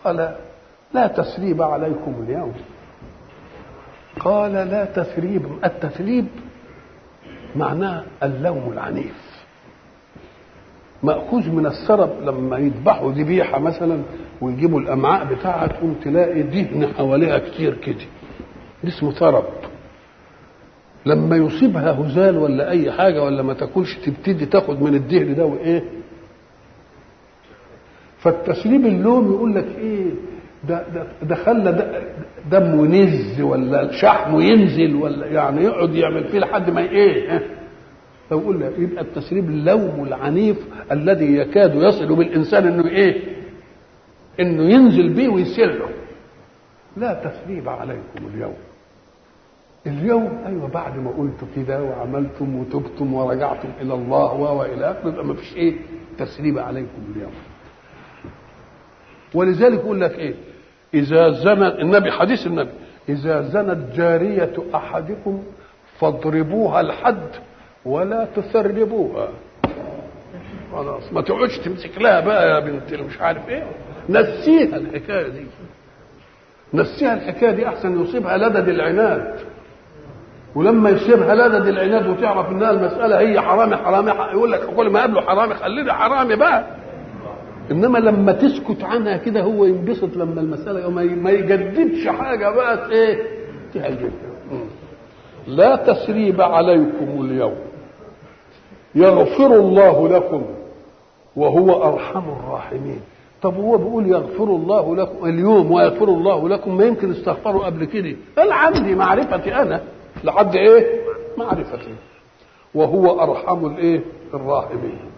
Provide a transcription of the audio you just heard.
قال لا تثريب عليكم اليوم قال لا تثريب التثريب معناه اللوم العنيف مأخوذ من السرب لما يذبحوا ذبيحة مثلا ويجيبوا الأمعاء بتاعها تقوم تلاقي دهن حواليها كتير كده دي اسمه ثرب لما يصيبها هزال ولا أي حاجة ولا ما تاكلش تبتدي تاخد من الدهن ده وإيه فالتسليب اللوم يقول لك إيه ده ده ده خلى ده دمه ينز ولا شحمه ينزل ولا يعني يقعد يعمل فيه لحد ما ايه فيقول لك يبقى التسريب اللوم العنيف الذي يكاد يصل بالانسان انه ايه؟ انه ينزل به ويسره لا تثريب عليكم اليوم اليوم ايوه بعد ما قلت كده وعملتم وتبتم ورجعتم الى الله والى اخره يبقى ما فيش ايه؟ تثريب عليكم اليوم ولذلك يقول لك ايه؟ اذا زنى النبي حديث النبي اذا زنت جاريه احدكم فاضربوها الحد ولا تثربوها خلاص ما تقعدش تمسك لها بقى يا بنت مش عارف ايه نسيها الحكايه دي نسيها الحكايه دي احسن يصيبها لدد العناد ولما يصيبها لدد العناد وتعرف انها المساله هي حرامي حرامي يقول لك كل ما قابله حرامي خليني حرامي بقى انما لما تسكت عنها كده هو ينبسط لما المساله ما يجددش حاجه بقى ايه تهجد لا تسريب عليكم اليوم يغفر الله لكم وهو ارحم الراحمين طب هو بيقول يغفر الله لكم اليوم ويغفر الله لكم ما يمكن استغفروا قبل كده قال عندي معرفتي انا لحد ايه معرفتي وهو ارحم الايه الراحمين